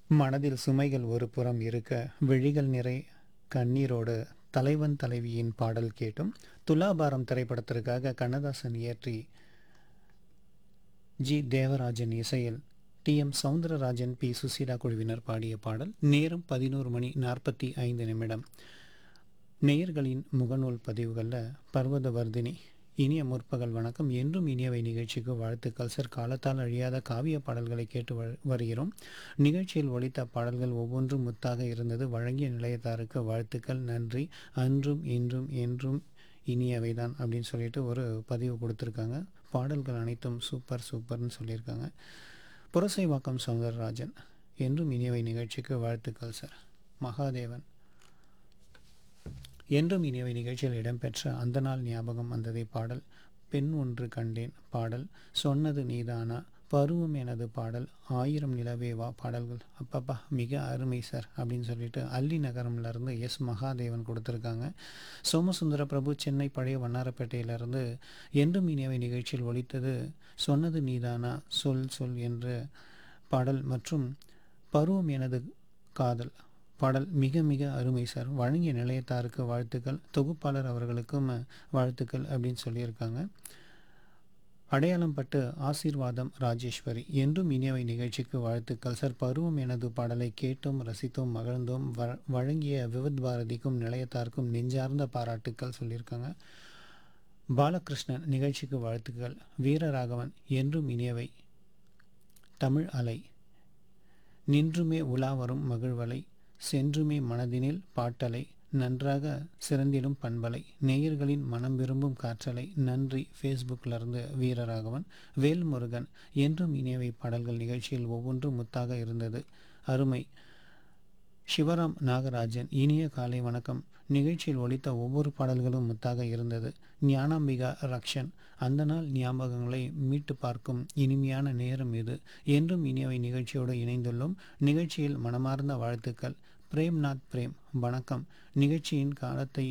மனதில் சுமைகள் ஒரு புறம் இருக்க விழிகள் நிறை கண்ணீரோடு தலைவன் தலைவியின் பாடல் கேட்டும் துலாபாரம் திரைப்படத்திற்காக கண்ணதாசன் இயற்றி ஜி தேவராஜன் இசையில் T M Soundararajan P Susheela குழுவினர் பாடிய பாடல் நேரம் பதினோரு மணி நாற்பத்தி ஐந்து நிமிடம் நேயர்களின் முகநூல் பதிவுகளில் பர்வதவர்தினி இனிய முற்பகல் வணக்கம் என்றும் இனியவை நிகழ்ச்சிக்கு வாழ்த்துக்கள் சார் காலத்தால் அழியாத காவிய பாடல்களை கேட்டு வ- வருகிறோம் நிகழ்ச்சியில் ஒலித்த பாடல்கள் ஒவ்வொன்றும் முத்தாக இருந்தது வழங்கிய நிலையத்தாருக்கு வாழ்த்துக்கள் நன்றி அன்றும் இன்றும் என்றும் இனியவைதான் அப்படின்னு சொல்லிட்டு ஒரு பதிவு கொடுத்துருக்காங்க பாடல்கள் அனைத்தும் சூப்பர் சூப்பர்னு சொல்லியிருக்காங்க புரசைவாக்கம் சௌந்தரராஜன் என்றும் இனியவை நிகழ்ச்சிக்கு வாழ்த்துக்கள் சார் மகாதேவன் என்றும் இனியவை நிகழ்ச்சியில் இடம்பெற்ற அந்த நாள் ஞாபகம் வந்ததை பாடல் பெண் ஒன்று கண்டேன் பாடல் சொன்னது நீதானா பருவம் எனது பாடல் ஆயிரம் நிலவே வா பாடல்கள் அப்பப்பா மிக அருமை சார் அப்படின்னு சொல்லிட்டு அல்லி நகரம்ல இருந்து எஸ் மகாதேவன் கொடுத்துருக்காங்க சோமசுந்தர பிரபு சென்னை பழைய வண்ணாரப்பேட்டையிலிருந்து என்றும் இனியவை நிகழ்ச்சியில் ஒலித்தது சொன்னது நீதானா சொல் சொல் என்ற பாடல் மற்றும் பருவம் எனது காதல் பாடல் மிக மிக அருமை சார் வழங்கிய நிலையத்தாருக்கு வாழ்த்துக்கள் தொகுப்பாளர் அவர்களுக்கும் வாழ்த்துக்கள் அப்படின்னு சொல்லியிருக்காங்க அடையாளம் பட்டு ஆசீர்வாதம் ராஜேஸ்வரி என்றும் இனியவை நிகழ்ச்சிக்கு வாழ்த்துக்கள் சார் பருவம் எனது பாடலை கேட்டோம் ரசித்தோம் மகிழ்ந்தோம் வ- வழங்கிய விவித் பாரதிக்கும் நிலையத்தாருக்கும் நெஞ்சார்ந்த பாராட்டுக்கள் சொல்லியிருக்காங்க பாலகிருஷ்ணன் நிகழ்ச்சிக்கு வாழ்த்துக்கள் வீரராகவன் என்றும் இனியவை தமிழ் அலை நின்றுமே உலா வரும் மகிழ்வலை சென்றுமே மனதினில் பாட்டலை நன்றாக சிறந்திடும் பண்பலை நேயர்களின் மனம் விரும்பும் காற்றலை நன்றி ஃபேஸ்புக்கில் இருந்து வீரராகவன் வேல்முருகன் என்றும் இனியவை பாடல்கள் நிகழ்ச்சியில் ஒவ்வொன்றும் முத்தாக இருந்தது அருமை சிவராம் நாகராஜன் இனிய காலை வணக்கம் நிகழ்ச்சியில் ஒலித்த ஒவ்வொரு பாடல்களும் முத்தாக இருந்தது ஞானாம்பிகா ரக்ஷன் அந்த நாள் ஞாபகங்களை மீட்டு பார்க்கும் இனிமையான நேரம் இது என்றும் இனியவை நிகழ்ச்சியோடு இணைந்துள்ளோம் நிகழ்ச்சியில் மனமார்ந்த வாழ்த்துக்கள் பிரேம்நாத் பிரேம் வணக்கம் நிகழ்ச்சியின் காலத்தை